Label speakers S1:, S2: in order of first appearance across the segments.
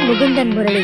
S1: முகுந்தன் முரளி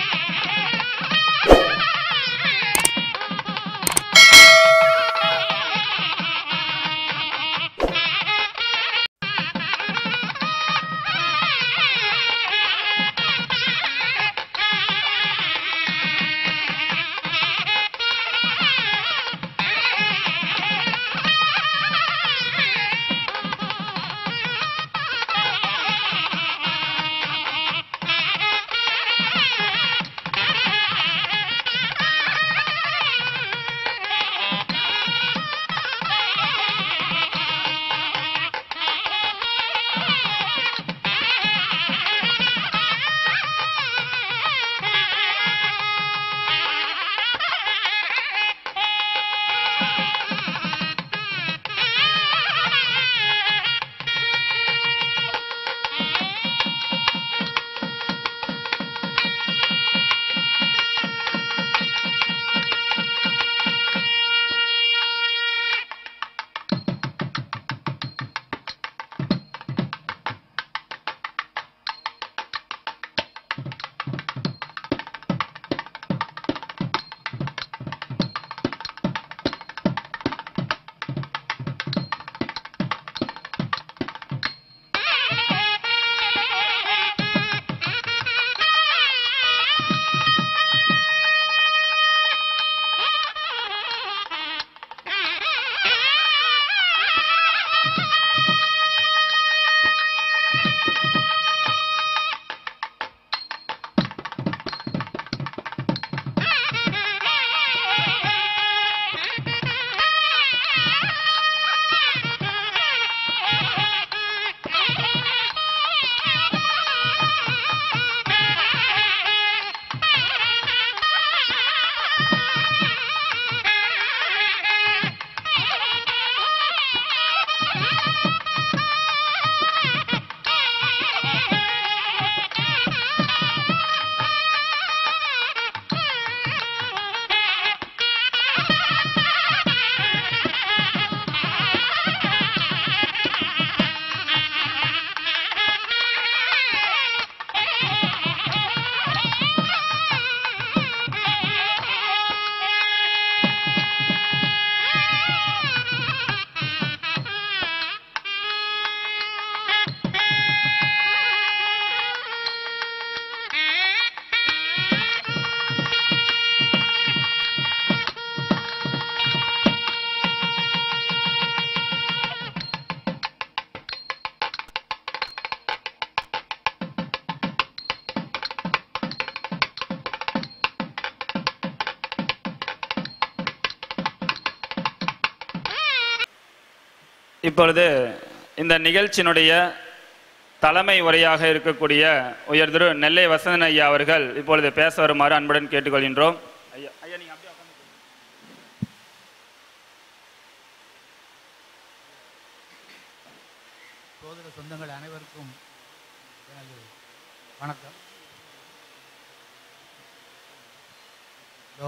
S2: இப்பொழுது இந்த நிகழ்ச்சியினுடைய தலைமை உரையாக இருக்கக்கூடிய உயர் திரு நெல்லை வசந்தன் ஐயா அவர்கள் இப்பொழுது பேச வருமாறு அன்புடன் கேட்டுக்கொள்கின்றோம் ஐயா ஐயா நீங்க அப்படியே உட்கார்ந்து
S3: சோதர சொந்தங்கள் அனைவருக்கும் எனது வணக்கம் ஹலோ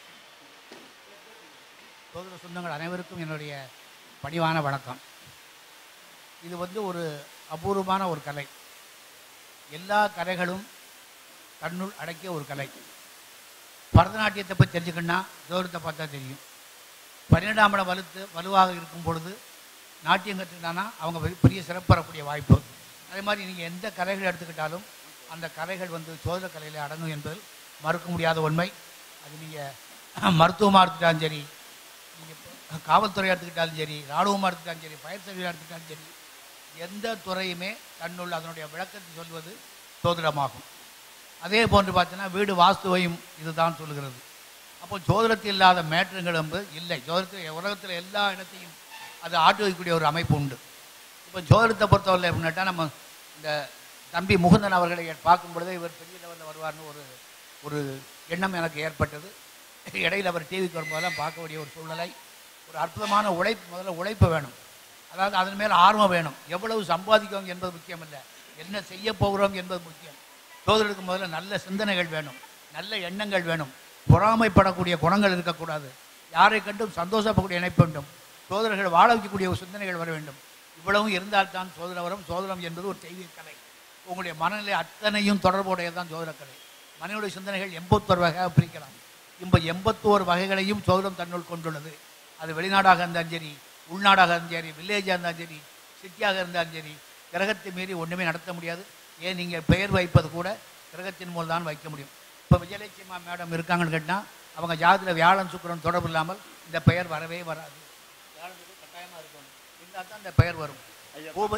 S3: சோதர சொந்தங்கள் அனைவருக்கும் என்னுடைய பணிவான வணக்கம் இது வந்து ஒரு அபூர்வமான ஒரு கலை எல்லா கலைகளும் தன்னுள் அடக்கிய ஒரு கலை பரதநாட்டியத்தை பற்றி தெரிஞ்சுக்கணும்னா ஜோரத்தை பார்த்தா தெரியும் பன்னிரெண்டாம் இடம் வலுத்து வலுவாக இருக்கும் பொழுது நாட்டியம் கற்றுக்கிட்டானா அவங்க பெரிய- பெரிய சிறப்பு பெறக்கூடிய வாய்ப்பு அதே மாதிரி நீங்கள் எந்த கலைகள் எடுத்துக்கிட்டாலும் அந்த கலைகள் வந்து சோதர கலையில் அடங்கும் என்பதில் மறுக்க முடியாத உண்மை அது நீங்கள் மருத்துவமாக எடுத்துக்கிட்டாலும் சரி நீங்கள் காவல்துறையாக எடுத்துக்கிட்டாலும் சரி இராணுவமாக எடுத்துக்கிட்டாலும் சரி ஃபயர் சர்வீஸாக எடுத்துக்கிட்டாலும் சரி எந்த துறையுமே தன்னுள் அதனுடைய விளக்கத்தை சொல்வது சோதிடமாகும் அதே போன்று பார்த்தீங்கன்னா வீடு வாஸ்துவையும் இதுதான் சொல்லுகிறது அப்போ ஜோதிடத்தில் இல்லாத மேற்றங்கள் என்பது இல்லை ஜோதிடத்தில் உலகத்தில் எல்லா இடத்தையும் அது ஆட்டு வைக்கக்கூடிய ஒரு அமைப்பு உண்டு இப்போ ஜோதிடத்தை பொறுத்தவரை எப்படின்னாட்டா நம்ம இந்த தம்பி முகுந்தன் அவர்களை பார்க்கும் பொழுதே இவர் பெரிய லெவலில் வருவார்னு ஒரு ஒரு எண்ணம் எனக்கு ஏற்பட்டது இடையில் அவர் டிவிக்கு வரும்போதெல்லாம் பார்க்க வேண்டிய ஒரு சூழ்நிலை ஒரு அற்புதமான உழைப்பு முதல்ல உழைப்பு வேணும் அதாவது அதன் மேல் ஆர்வம் வேணும் எவ்வளவு சம்பாதிக்கிறோம் என்பது முக்கியம் இல்லை என்ன செய்ய போகிறோம் என்பது முக்கியம் சோதரருக்கு முதல்ல நல்ல சிந்தனைகள் வேணும் நல்ல எண்ணங்கள் வேணும் பொறாமைப்படக்கூடிய குணங்கள் இருக்கக்கூடாது யாரை கண்டும் சந்தோஷப்படக்கூடிய இணைப்பு வேண்டும் சோதரர்கள் வாழ வைக்கக்கூடிய ஒரு சிந்தனைகள் வர வேண்டும் இவ்வளவும் இருந்தால்தான் சோதர வரும் சோதரம் என்பது ஒரு தெய்வீக கலை உங்களுடைய மனநிலை அத்தனையும் தொடர்புடையதான் ஜோதிடக்கலை மனிதனுடைய சிந்தனைகள் எண்பத்தோரு வகையாக பிரிக்கலாம் இப்போ எண்பத்தோரு வகைகளையும் ஜோதிடம் தன்னுள் கொண்டுள்ளது அது வெளிநாடாக இருந்தாலும் சரி உள்நாடாக இருந்தாலும் சரி வில்லேஜாக இருந்தாலும் சரி சிட்டியாக இருந்தாலும் சரி கிரகத்தை மீறி ஒன்றுமே நடத்த முடியாது ஏன் நீங்கள் பெயர் வைப்பது கூட கிரகத்தின் மூலம் தான் வைக்க முடியும் இப்போ விஜயலட்சுமா மேடம் இருக்காங்கன்னு கேட்டால் அவங்க ஜாதத்தில் வியாழன் சுக்கிரன் தொடர்பு இல்லாமல் இந்த பெயர் வரவே வராது வியாழன் சுக்கிரன் கட்டாயமாக இருக்கணும் இருந்தால் தான் இந்த பெயர் வரும் பூப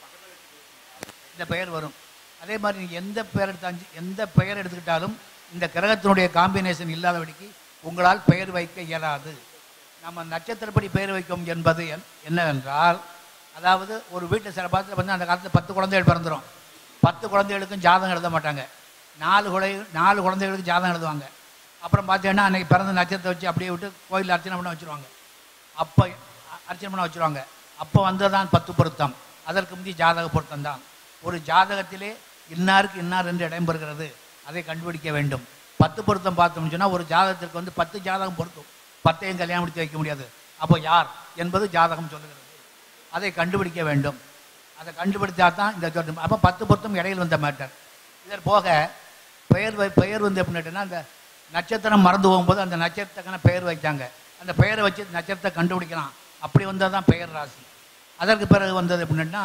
S3: இந்த பெயர் வரும் அதே மாதிரி நீங்கள் எந்த பெயர் எடுத்தாலும் எந்த பெயர் எடுத்துக்கிட்டாலும் இந்த கிரகத்தினுடைய காம்பினேஷன் இல்லாதபடிக்கு உங்களால் பெயர் வைக்க இயலாது நம்ம நட்சத்திரப்படி பெயர் வைக்கும் என்பது என்- என்னவென்றால் அதாவது ஒரு வீட்டு சில பாத்தில் வந்து அந்த காலத்தில் பத்து குழந்தைகள் பிறந்துடும் பத்து குழந்தைகளுக்கும் ஜாதகம் எழுத மாட்டாங்க நாலு குழந்தை நாலு குழந்தைகளுக்கு ஜாதகம் எழுதுவாங்க அப்புறம் பார்த்தீங்கன்னா அன்னைக்கு பிறந்த நட்சத்திரத்தை வச்சு அப்படியே விட்டு கோயிலில் அர்ச்சனை பண்ண வச்சுருவாங்க அப்போ அ- அர்ச்சனை பண்ண வச்சுருவாங்க அப்போ வந்ததான் பத்து பொருத்தம் அதற்கு முந்தி ஜாதக பொருத்தம் தான் ஒரு ஜாதகத்திலே இன்னாருக்கு இன்னார் என்று இடம் பெறுகிறது அதை கண்டுபிடிக்க வேண்டும் பத்து பொருத்தம் பார்த்தோம்னு சொன்னால் ஒரு ஜாதகத்திற்கு வந்து பத்து ஜாதகம் பொருத்தும் பத்தையும் கல்யாணம் முடித்து வைக்க முடியாது அப்போ யார் என்பது ஜாதகம் சொல்லுகிறது அதை கண்டுபிடிக்க வேண்டும் அதை கண்டுபிடித்தா தான் இந்த சொல்லும் அப்போ பத்து பொருத்தம் இடையில் வந்த மேட்டர் இதர் போக பெயர் வை பெயர் வந்து எப்படின்னா அந்த நட்சத்திரம் மறந்து போகும்போது அந்த நட்சத்திரத்துக்கான பெயர் வைத்தாங்க அந்த பெயரை வச்சு நட்சத்திரத்தை கண்டுபிடிக்கலாம் அப்படி வந்தால் தான் பெயர் ராசி அதற்கு பிறகு வந்தது எப்படின்னா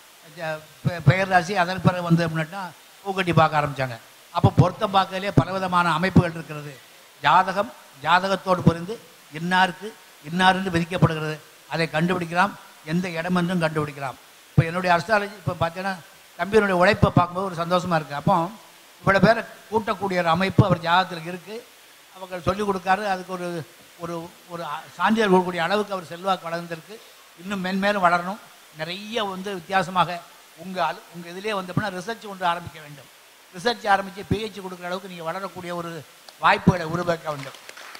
S3: ஜ- பெ- பெயர் ராசி அதற்கு பிறகு வந்தது எப்படின்னா பூக்கட்டி பார்க்க ஆரம்பித்தாங்க அப்போ பொருத்தம் பார்க்கலே பலவிதமான அமைப்புகள் இருக்கிறது ஜாதகம் ஜாதகத்தோடு புரிந்து இன்னாருக்கு இன்னார் என்று விதிக்கப்படுகிறது அதை கண்டுபிடிக்கலாம் எந்த இடம் என்றும் கண்டுபிடிக்கலாம் இப்போ என்னுடைய அஸ்ட்ராலஜி இப்போ பார்த்தீங்கன்னா தம்பியினுடைய உழைப்பை பார்க்கும்போது ஒரு சந்தோஷமாக இருக்குது அப்போ இவ்வளோ பேரை கூட்டக்கூடிய ஒரு அமைப்பு அவர் ஜாதகத்தில் இருக்குது அவங்க சொல்லிக் கொடுக்காரு அதுக்கு ஒரு ஒரு ஒரு சான்றிதழ் கொடுக்கக்கூடிய அளவுக்கு அவர் செல்வாக்கு வளர்ந்திருக்கு இன்னும் மென்மேலும் வளரணும் நிறைய வந்து வித்தியாசமாக உங்கள் அலு உங்கள் இதிலே வந்து அப்படின்னா ரிசர்ச் ஒன்று ஆரம்பிக்க வேண்டும் ரிசர்ச் ஆரம்பித்து பிஹெச் கொடுக்குற அளவுக்கு நீங்கள் வளரக்கூடிய ஒரு வாய்ப்புகளை உருவாக்க வேண்டும்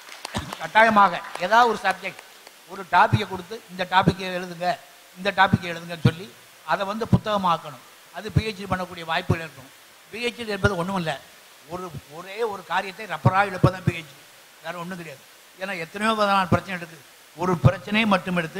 S3: கட்டாயமாக ஏதாவது ஒரு சப்ஜெக்ட் ஒரு டாப்பிக்கை கொடுத்து இந்த டாப்பிக்கை எழுதுங்க இந்த டாப்பிக்கை எழுதுங்கன்னு சொல்லி அதை வந்து புத்தகமாக்கணும் அது பிஹெச்டி பண்ணக்கூடிய வாய்ப்புகள் இருக்கும் பிஹெச்டி என்பது ஒன்றும் இல்லை ஒரு ஒரே ஒரு காரியத்தை ரப்பராக இழுப்பது தான் பிஹெச்டி வேறு ஒன்றும் கிடையாது ஏன்னா எத்தனையோ விதமான பிரச்சனை இருக்குது ஒரு பிரச்சனையை மட்டும் எடுத்து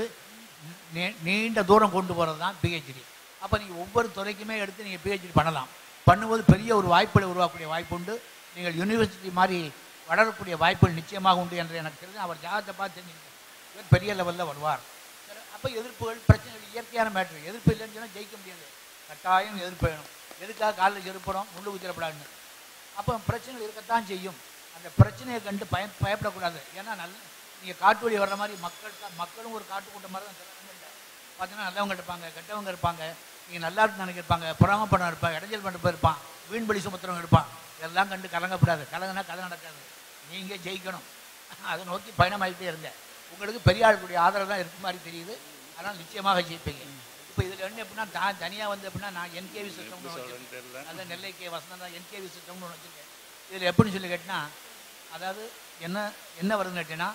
S3: நீ- நீண்ட தூரம் கொண்டு போகிறது தான் பிஹெச்டி அப்போ நீங்கள் ஒவ்வொரு துறைக்குமே எடுத்து நீங்கள் பிஹெச்டி பண்ணலாம் பண்ணும்போது பெரிய ஒரு வாய்ப்புகளை உருவாக்கக்கூடிய வாய்ப்பு உண்டு நீங்கள் யூனிவர்சிட்டி மாதிரி வளரக்கூடிய வாய்ப்புகள் நிச்சயமாக உண்டு என்று எனக்கு தெரிஞ்சு அவர் ஜாதகத்தை பார்த்து தெரிஞ்சுக்கிட்டேன். இவர் பெரிய லெவலில் வருவார் அப்போ எதிர்ப்புகள் பிரச்சனைகள் இயற்கையான மேட்ரு எதிர்ப்பு இல்லைன்னு சொன்னால் ஜெயிக்க முடியாது கட்டாயம் எதிர்ப்பு வேணும் எதுக்காக காலில் செருப்பணும் முள்ளு குத்திரப்படாதுன்னு அப்போ பிரச்சனைகள் இருக்கத்தான் செய்யும் அந்த பிரச்சனையை கண்டு பய பயப்படக்கூடாது ஏன்னா நல்ல நீங்கள் காட்டு வழி வர்ற மாதிரி மக்கள் தான் மக்களும் ஒரு காட்டு கூட்டம் மாதிரி தான் சில இடங்கள்ல. பார்த்தீங்கன்னா நல்லவங்க இருப்பாங்க கெட்டவங்க இருப்பாங்க நீங்கள் நல்லா இருக்குன்னு நினைக்கிருப்பாங்க புறாம படம் இருப்பாங்க இடைஞ்சல் பண்ண இருப்பான் வீண்பலி சுமத்துறவங்க இருப்பான் இதெல்லாம் கண்டு கலங்கப்படாது கலங்கினா கதை நடக்காது நீங்கள் ஜெயிக்கணும் அதை நோக்கி பயணமாகிட்டே இருங்க உங்களுக்கு பெரிய ஆளுடைய ஆதரவு தான் இருக்க மாதிரி தெரியுது அதனால் நிச்சயமாக ஜெயிப்பீங்க இப்போ இதில் என்ன எப்படின்னா தான் தனியாக வந்து எப்படின்னா நான் என்கேவி சிஸ்டம்னு வச்சிருக்கேன் அந்த நெல்லை கே வசந்தம் தான் என்கேவி சிஸ்டம்னு ஒன்று வச்சுருக்கேன் இதில் எப்படின்னு சொல்லி கேட்டினா அதாவது என்ன என்ன வருதுன்னு கேட்டிங்கன்னா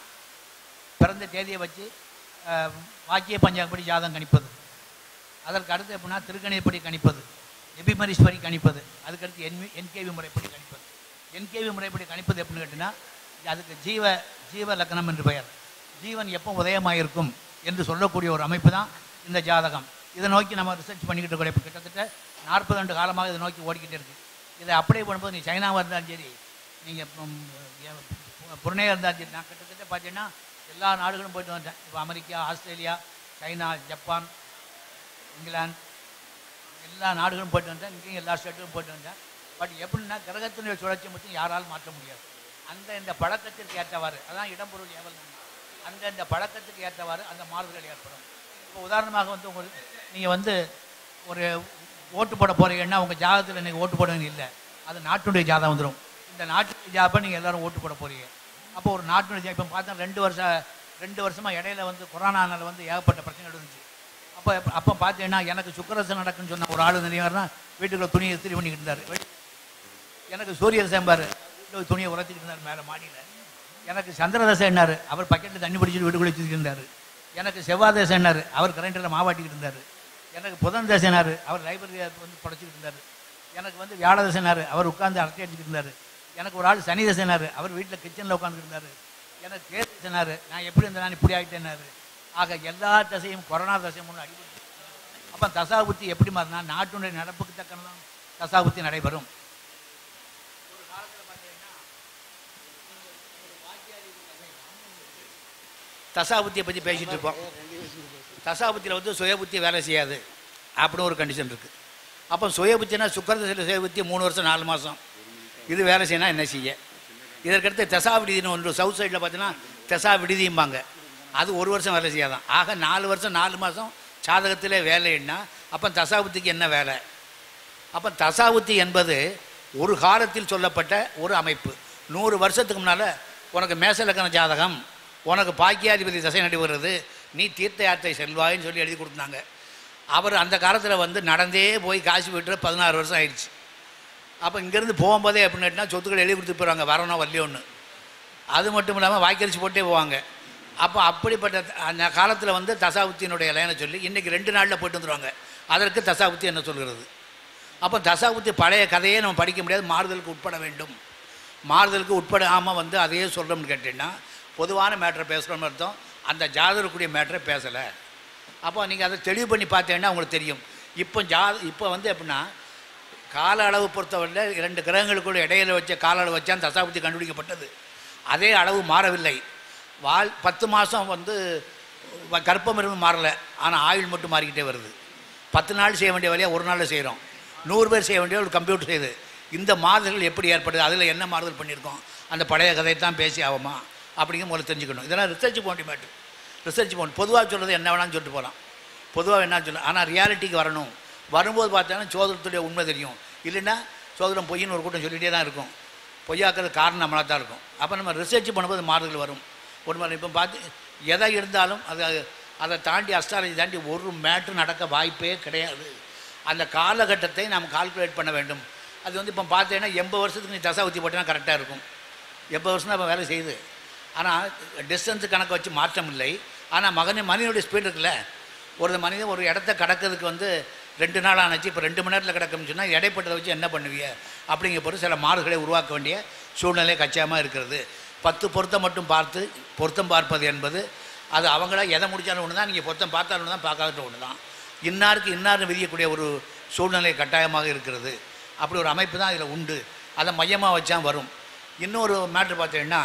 S3: பிறந்த தேதியை வச்சு அஹ், வாக்கிய பஞ்சாங்கப்படி ஜாதகம் கணிப்பது அதற்கு அடுத்து எப்படின்னா திருக்கணிப்படி கணிப்பது எபிமரிஸ் படி கணிப்பது அதுக்கடுத்து என் என்கேவி முறைப்படி கணிப்பது என்கேவி முறைப்படி கணிப்பது எப்படின்னு கேட்டிங்கன்னா அதுக்கு ஜீவ ஜீவ லக்னம் என்று பெயர் ஜீவன் எப்போ உதயமாயிருக்கும் என்று சொல்லக்கூடிய ஒரு அமைப்பு தான் இந்த ஜாதகம் இதை நோக்கி நம்ம ரிசர்ச் பண்ணிக்கிட்டு இருக்கோம் இப்போ கிட்டத்தட்ட நாற்பது ஆண்டு காலமாக இதை நோக்கி ஓடிக்கிட்டே இருக்கு இதை அப்படியே பண்ணும்போது நீ சைனாவாக இருந்தாலும் சரி நீங்கள் புருணையாக இருந்தாலும் சரி நான் கிட்டத்தட்ட பார்த்தீங்கன்னா எல்லா நாடுகளும் போயிட்டு வந்தேன் இப்போ America Australia China Japan England எல்லா நாடுகளும் போயிட்டு வந்தேன் இங்கேயும் எல்லா ஸ்டேட்டுக்கும் போயிட்டு வந்தேன் பட் எப்படின்னா கிரகத்தினுடைய சுழற்சி மட்டும் யாராலும் மாற்ற முடியாது அந்த இந்த பழக்கத்திற்கு ஏற்றவாறு அதான் இடம்பொருள் ஏவல் நன்மை. அந்த இந்த பழக்கத்துக்கு ஏற்றவாறு அந்த மாறுதல்கள் ஏற்படும் இப்போ உதாரணமாக வந்து உங்களுக்கு நீங்கள் வந்து ஒரு ஓட்டு போட போறீங்கன்னா உங்கள் ஜாதகத்தில் நீங்கள் ஓட்டு போடுவீங்க இல்லை அது நாட்டுடைய ஜாதகம் வந்துடும் இந்த நாட்டுடைய ஜாதகம் நீங்கள் எல்லாரும் ஓட்டு போட போறீங்க அப்போ ஒரு நாட்டுடைய ஜா- இப்போ பார்த்தா ரெண்டு வருஷம் ரெண்டு வருஷமாக இடையில வந்து கொரோனானால வந்து ஏகப்பட்ட பிரச்சனைகள் இருந்துச்சு அப்போ அப்போ பார்த்தீங்கன்னா எனக்கு சுக்கரசம் நடக்குன்னு சொன்ன ஒரு ஆள் நிறைய வீட்டுக்குள்ள துணியை இஸ்திரி பண்ணிக்கிட்டு இருந்தார் வெளி- எனக்கு சூரிய சேம்பார் வீட்டில் துணியை உரத்திக்கிட்டு இருந்தார் மேலே மாடியில் எனக்கு சந்திரதசை என்னார் அவர் பக்கெட்டில் தண்ணி பிடிச்சிட்டு வீட்டுக்குள்ளே வச்சுக்கிட்டு இருந்தார் எனக்கு செவ்வாய் தசை என்னார் அவர் கரண்டில் மாவாட்டிக்கிட்டு இருந்தார் எனக்கு புதன் தசை என்னார் அவர் லைப்ரரியை வந்து படைச்சிக்கிட்டு இருந்தார் எனக்கு வந்து வியாழ தசைனார் அவர் உட்கார்ந்து அரட்டை அடிச்சுக்கிட்டு இருந்தார் எனக்கு ஒரு ஆள் சனி தசைனார் அவர் வீட்டில் கிச்சனில் உட்காந்துக்கிட்டு இருந்தார் எனக்கு கேது தசைனார் நான் எப்படி இருந்தேன் நான் இப்படி ஆகிட்டேனாரு ஆக எல்லா தசையும் கொரோனா தசையும் ஒன்று அடிபட்டு அப்போ தசா புத்தி எப்படி மாறினா நாட்டுடைய நடப்புக்கு தக்கனதான் தசாபுத்தி நடைபெறும் தசாபுத்தியை பற்றி பேசிட்டு இருப்போம் தசாபுத்தியில் வந்து சுயபுத்தி வேலை செய்யாது அப்படின்னு ஒரு கண்டிஷன் இருக்குது அப்போ சுயபுத்தினா சுக்கரதசையில் சுயபுத்தி மூணு வருஷம் நாலு மாதம் இது வேலை செய்யணும் என்ன செய்ய இதற்கடுத்து தசா விடுதின்னு ஒன்று சவுத் சைடில் பார்த்தீங்கன்னா தசா விடுதியும்பாங்க அது ஒரு வருஷம் வேலை செய்யாதான் ஆக நாலு வருஷம் நாலு மாதம் சாதகத்தில் வேலைன்னா அப்போ தசாபுத்திக்கு என்ன வேலை அப்போ தசாபுத்தி என்பது ஒரு காலத்தில் சொல்லப்பட்ட ஒரு அமைப்பு நூறு வருஷத்துக்கு முன்னால் உனக்கு மேசலக்கண ஜாதகம் உனக்கு பாக்கியாதிபதி தசை நடைபெறுறது நீ தீர்த்த யாத்திரை செல்வாயின்னு சொல்லி எழுதி கொடுத்தாங்க அவர் அந்த காலத்தில் வந்து நடந்தே போய் காசு விட்டு பதினாறு வருஷம் ஆயிடுச்சு அப்போ இங்கேருந்து போகும்போதே எப்படின்னா சொத்துக்கள் எழுதி கொடுத்து போயிடுவாங்க வரணும் வரலையோன்னு அது மட்டும் இல்லாமல் வாய்க்கரிசி போட்டே போவாங்க அப்போ அப்படிப்பட்ட அந்த காலத்தில் வந்து தசாபுத்தியினுடைய லைனை சொல்லி இன்றைக்கி ரெண்டு நாளில் போயிட்டு வந்துடுவாங்க அதற்கு தசாபுத்தி என்ன சொல்கிறது அப்போ தசாபுத்தி பழைய கதையே நம்ம படிக்க முடியாது மாறுதலுக்கு உட்பட வேண்டும் மாறுதலுக்கு உட்படாமல் வந்து அதையே சொல்கிறோம்னு கேட்டிங்கன்னா பொதுவான மேட்ரை பேசுகிறோம்னு அர்த்தம் அந்த ஜாதகக்கூடிய மேட்ரை பேசலை அப்போ நீங்கள் அதை தெளிவு பண்ணி பார்த்தீங்கன்னா உங்களுக்கு தெரியும் இப்போ ஜா இப்போ வந்து எப்படின்னா கால அளவு பொறுத்தவரையில் இரண்டு கிரகங்களுக்குள்ள இடையில வச்ச கால அளவு வச்சான் தசாபுத்தி கண்டுபிடிக்கப்பட்டது அதே அளவு மாறவில்லை வாழ் பத்து மாதம் வந்து வ- கர்ப்பம் இருந்து மாறலை ஆனால் ஆயுள் மட்டும் மாறிக்கிட்டே வருது பத்து நாள் செய்ய வேண்டிய வேலையை ஒரு நாளில் செய்கிறோம் நூறு பேர் செய்ய வேண்டிய ஒரு கம்ப்யூட்டர் செய்யுது இந்த மாறுதல்கள் எப்படி ஏற்படுது அதில் என்ன மாறுதல் பண்ணியிருக்கோம் அந்த பழைய கதையை தான் பேசி ஆகுமா அப்படிங்கிற முதல்ல தெரிஞ்சுக்கணும் இதெல்லாம் ரிசர்ச் போக வேண்டிய மேட்ரு ரிசர்ச் போகணும் பொதுவாக சொல்கிறது என்ன வேணாலும் சொல்லிட்டு போகலாம் பொதுவாக என்ன சொல்ல ஆனால் ரியாலிட்டிக்கு வரணும் வரும்போது பார்த்தோன்னா சோதனத்துடைய உண்மை தெரியும் இல்லைன்னா சோதனம் பொய்ன்னு ஒரு கூட்டம் சொல்லிகிட்டே தான் இருக்கும் பொய்யாக்கிறது காரணம் நம்மளாக தான் இருக்கும் அப்போ நம்ம ரிசர்ச் பண்ணும்போது மாறுதல் வரும் ஒரு மாதிரி இப்போ பார்த்து எதை இருந்தாலும் அது அதை தாண்டி அஸ்ட்ராலஜி தாண்டி ஒரு மேட்ரு நடக்க வாய்ப்பே கிடையாது அந்த காலகட்டத்தை நாம் கால்குலேட் பண்ண வேண்டும் அது வந்து இப்போ பார்த்தீங்கன்னா எண்பது வருஷத்துக்கு நீ தசாவத்தி போட்டீங்கன்னா கரெக்டாக இருக்கும் எண்பது வருஷம் தான் இப்போ வேலை செய்யுது ஆனால் டிஸ்டன்ஸு கணக்கு வச்சு மாற்றம் இல்லை ஆனால் மகனே மனிதனுடைய ஸ்பீடு இருக்குல்ல ஒரு மனிதன் ஒரு இடத்த கடக்கிறதுக்கு வந்து ரெண்டு நாள் ஆனச்சு இப்போ ரெண்டு மணி நேரத்தில் கிடக்கும்னு சொன்னால் இடைப்பட்டதை வச்சு என்ன பண்ணுவீங்க அப்படிங்கிற பொறுத்து சில மாறுகளை உருவாக்க வேண்டிய சூழ்நிலை கச்சாமல் இருக்கிறது பத்து பொருத்தம் மட்டும் பார்த்து பொருத்தம் பார்ப்பது என்பது அது அவங்களா எதை முடிச்சாலும் ஒன்று தான் நீங்கள் பொருத்தம் பார்த்தாலும் ஒன்று தான் பார்க்காத ஒன்று தான் இன்னாருக்கு இன்னார் விதியக்கூடிய ஒரு சூழ்நிலை கட்டாயமாக இருக்கிறது அப்படி ஒரு அமைப்பு தான் இதில் உண்டு அதை மையமாக வச்சா வரும் இன்னொரு மேட்ரு பார்த்தீங்கன்னா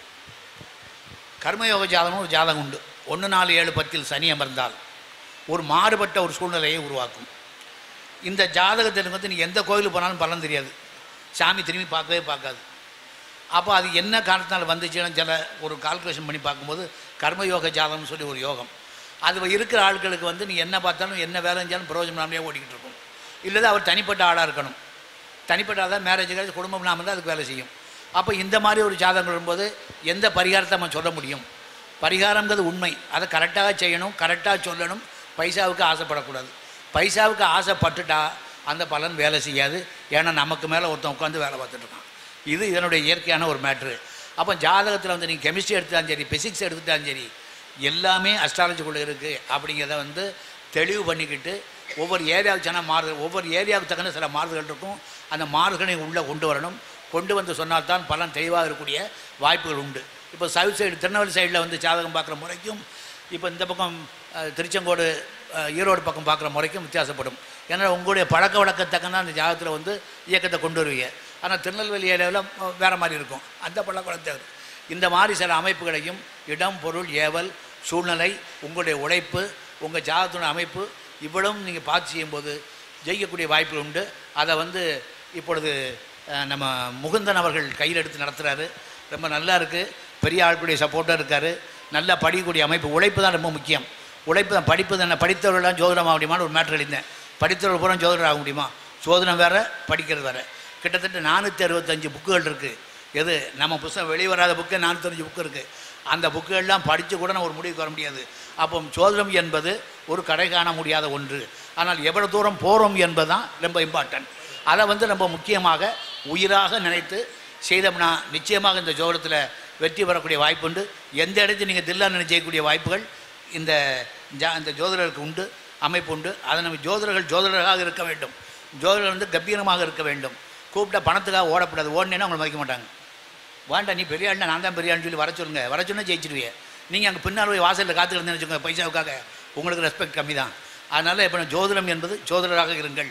S3: கர்மயோக ஜாதகம் ஒரு ஜாதகம் உண்டு ஒன்று நாலு ஏழு பத்தில் சனி அமர்ந்தால் ஒரு மாறுபட்ட ஒரு சூழ்நிலையை உருவாக்கும் இந்த ஜாதகத்திற்கு வந்து நீ எந்த கோயிலுக்கு போனாலும் பலன் தெரியாது சாமி திரும்பி பார்க்கவே பார்க்காது அப்போ அது என்ன காரணத்தினால வந்துச்சுன்னு சில ஒரு கால்குலேஷன் பண்ணி பார்க்கும்போது கர்மயோக ஜாதகம்னு சொல்லி ஒரு யோகம் அது இருக்கிற ஆட்களுக்கு வந்து நீ என்ன பார்த்தாலும் என்ன வேலை செஞ்சாலும் பிரயோஜனம் இல்லாமலே ஓடிக்கிட்டு இருக்கும் இல்லைதான் அவர் தனிப்பட்ட ஆளாக இருக்கணும் தனிப்பட்ட ஆளாக மேரேஜ் கிடையாது குடும்பம் இல்லாமல் தான் அதுக்கு வேலை செய்யும் அப்போ இந்த மாதிரி ஒரு ஜாதகம் வரும்போது எந்த பரிகாரத்தை நம்ம சொல்ல முடியும் பரிகாரங்கிறது உண்மை அதை கரெக்டாக செய்யணும் கரெக்டாக சொல்லணும் பைசாவுக்கு ஆசைப்படக்கூடாது பைசாவுக்கு ஆசைப்பட்டுட்டா அந்த பலன் வேலை செய்யாது ஏன்னா நமக்கு மேலே ஒருத்தன் உட்காந்து வேலை பார்த்துட்டு இருக்கான் இது இதனுடைய இயற்கையான ஒரு மேட்ரு அப்போ ஜாதகத்தில் வந்து நீங்கள் கெமிஸ்ட்ரி எடுத்துட்டாலும் சரி ஃபிசிக்ஸ் எடுத்துட்டாலும் சரி எல்லாமே அஸ்ட்ராலஜிக்குள்ளே இருக்குது அப்படிங்கிறத வந்து தெளிவு பண்ணிக்கிட்டு ஒவ்வொரு ஏரியாவுக்கு சொன்னால் மாறுதல் ஒவ்வொரு ஏரியாவுக்கு தக்கன சில மாறுதல்கள் இருக்கும் அந்த மாறுதலை உள்ளே கொண்டு வரணும் கொண்டு வந்து சொன்னால்தான் பலன் தெளிவாக இருக்கக்கூடிய வாய்ப்புகள் உண்டு இப்போ சவுத் சைடு திருநெல்வேலி சைடில் வந்து ஜாதகம் பார்க்குற முறைக்கும் இப்போ இந்த பக்கம் அஹ், திருச்செங்கோடு அஹ், ஈரோடு பக்கம் பார்க்குற முறைக்கும் வித்தியாசப்படும் ஏன்னா உங்களுடைய பழக்க வழக்கத்தக்கன அந்த ஜாதகத்தில் வந்து இயக்கத்தை கொண்டு வருவீங்க ஆனால் திருநெல்வேலி ஏரியாவில் வேறு மாதிரி இருக்கும் அந்த பழக்க வழக்கத்தை வரும். இந்த மாதிரி சில அமைப்புகளையும் இடம் பொருள் ஏவல் சூழ்நிலை உங்களுடைய உழைப்பு உங்கள் ஜாதகத்தினுடைய அமைப்பு இவ்வளவும் நீங்கள் பார்த்து செய்யும்போது ஜெயிக்கக்கூடிய வாய்ப்புகள் உண்டு அதை வந்து இப்பொழுது அஹ், நம்ம முகுந்தன் அவர்கள் கையில் எடுத்து நடத்துகிறாரு ரொம்ப நல்லா இருக்குது பெரிய ஆட்களுடைய சப்போர்ட்டாக இருக்கார் நல்லா படிக்கக்கூடிய அமைப்பு உழைப்பு தான் ரொம்ப முக்கியம் உழைப்பு தான் படிப்பு தானே படித்தவர்கள்லாம் ஜோதிடம் ஆக முடியுமான்னு ஒரு மேட்ரு எழுந்தேன் படித்தவர்கள் பூரா ஜோதிடர் ஆக முடியுமா சோதனம் வேறு படிக்கிறது வேறு கிட்டத்தட்ட நானூற்றி அறுபத்தஞ்சு புக்குகள் இருக்குது எது நம்ம புஸ்தகம் வெளியே வராத புக்கு நானூற்றஞ்சு புக்கு இருக்குது அந்த புக்குகள்லாம் படித்து கூட நான் ஒரு முடிவுக்கு வர முடியாது அப்போ சோதனம் என்பது ஒரு கடை காண முடியாத ஒன்று ஆனால் எவ்வளோ தூரம் போகிறோம் என்பது தான் ரொம்ப இம்பார்ட்டன்ட் அதை வந்து ரொம்ப முக்கியமாக உயிராக நினைத்து செய்தோம்னா நிச்சயமாக இந்த ஜோதிடத்தில் வெற்றி பெறக்கூடிய வாய்ப்பு உண்டு எந்த இடத்தையும் நீங்கள் தில்லா நினை செய்யக்கூடிய வாய்ப்புகள் இந்த ஜா இந்த ஜோதிடருக்கு உண்டு அமைப்பு உண்டு அதை நம்ம ஜோதிடர்கள் ஜோதிடராக இருக்க வேண்டும் ஜோதிடர் வந்து கம்பீரமாக இருக்க வேண்டும் கூப்பிட்டா பணத்துக்காக ஓடக்கூடாது ஓடினேன்னா அவங்களை மதிக்க மாட்டாங்க வேண்டாம் நீ பெரிய ஆள்னா நான் தான் பெரிய ஆள்னு சொல்லி வர சொல்லுங்க வர சொன்னா ஜெயிச்சிருவீங்க நீங்கள் அங்கே பின்னால் போய் வாசலில் காத்துக்கிட்டு வச்சுக்கோங்க பைசாவுக்காக உங்களுக்கு ரெஸ்பெக்ட் கம்மி தான் அதனால் இப்போ ஜோதிடம் என்பது ஜோதிடராக இருங்கள்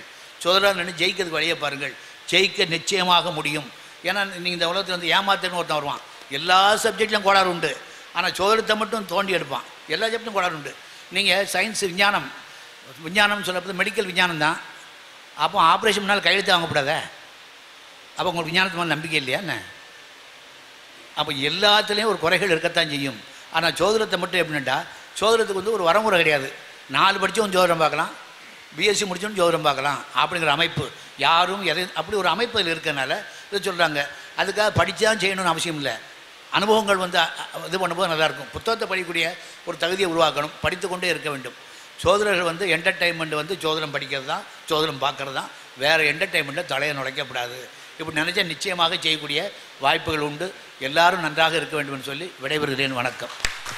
S3: சோதராக நின்று ஜெயிக்கிறதுக்கு வழியை பாருங்கள் ஜெயிக்க நிச்சயமாக முடியும் ஏன்னா நீங்கள் இந்த உலகத்தில் வந்து ஏமாத்துன்னு ஒருத்தன் வருவான் எல்லா சப்ஜெக்ட்லையும் கோளாறு உண்டு ஆனால் சோதரத்தை மட்டும் தோண்டி எடுப்பான் எல்லா சப்ஜெக்டும் கோளாறு உண்டு நீங்கள் சயின்ஸ் விஞ்ஞானம் விஞ்ஞானம் சொல்லப்போது மெடிக்கல் விஞ்ஞானம் தான் அப்போ ஆப்ரேஷன் முன்னால் கையெழுத்து வாங்கக்கூடாதே அப்போ உங்களுக்கு விஞ்ஞானத்து மேலே நம்பிக்கை இல்லையா என்ன அப்போ எல்லாத்துலேயும் ஒரு குறைகள் இருக்கத்தான் செய்யும் ஆனால் சோதரத்தை மட்டும் எப்படின்ட்டா சோதரத்துக்கு வந்து ஒரு வரமுறை கிடையாது நாலு படித்தவன் ஜோதிடம் பார்க்கலாம் பிஎஸ்சி முடிச்சவன் ஜோதிடம் பார்க்கலாம் அப்படிங்கிற அமைப்பு யாரும் எதை அப்படி ஒரு அமைப்பு இதில் இருக்கனால இதை சொல்கிறாங்க அதுக்காக படித்தா செய்யணும்னு அவசியம் இல்லை அனுபவங்கள் வந்து அ, அ, இது பண்ணும்போது நல்லாயிருக்கும் புத்தகத்தை படிக்கக்கூடிய ஒரு தகுதியை உருவாக்கணும் படித்து கொண்டே இருக்க வேண்டும் சோதரர்கள் வந்து என்டர்டைன்மெண்ட் வந்து சோதனம் படிக்கிறது தான் சோதனம் பார்க்கறது தான் வேறு என்டர்டைன்மெண்ட்டில் தலையை நுழைக்கப்படாது இப்படி நினச்சா நிச்சயமாக செய்யக்கூடிய வாய்ப்புகள் உண்டு எல்லாரும் நன்றாக இருக்க வேண்டும் என்று சொல்லி விடைபெறுகிறேன் வணக்கம்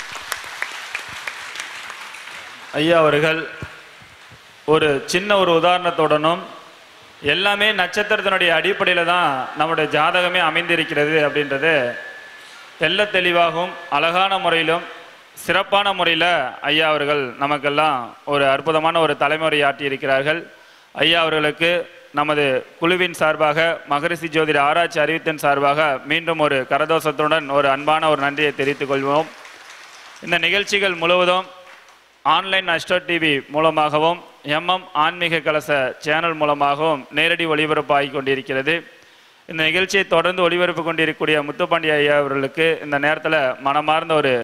S2: ஐயா அவர்கள் ஒரு சின்ன ஒரு உதாரணத்துடனும் எல்லாமே நட்சத்திரத்தினுடைய அடிப்படையில் தான் நம்முடைய ஜாதகமே அமைந்திருக்கிறது அப்படின்றது தெள்ள தெளிவாகவும் அழகான முறையிலும் சிறப்பான முறையில் ஐயா அவர்கள் நமக்கெல்லாம் ஒரு அற்புதமான ஒரு தலைமுறை ஆட்டியிருக்கிறார்கள் ஐயா அவர்களுக்கு நமது குழுவின் சார்பாக மகரிஷி ஜோதிட ஆராய்ச்சி அறிவித்தின் சார்பாக மீண்டும் ஒரு கரதோஷத்துடன் ஒரு அன்பான ஒரு நன்றியை தெரிவித்துக் கொள்வோம் இந்த நிகழ்ச்சிகள் முழுவதும் ஆன்லைன் அஸ்டோ டிவி மூலமாகவும் எம்எம் ஆன்மீக கலச சேனல் மூலமாகவும் நேரடி ஒளிபரப்பாகி கொண்டிருக்கிறது இந்த நிகழ்ச்சியை தொடர்ந்து ஒளிபரப்பு கொண்டிருக்கக்கூடிய முத்துப்பாண்டி ஐயா அவர்களுக்கு இந்த நேரத்தில் மனமார்ந்த ஒரு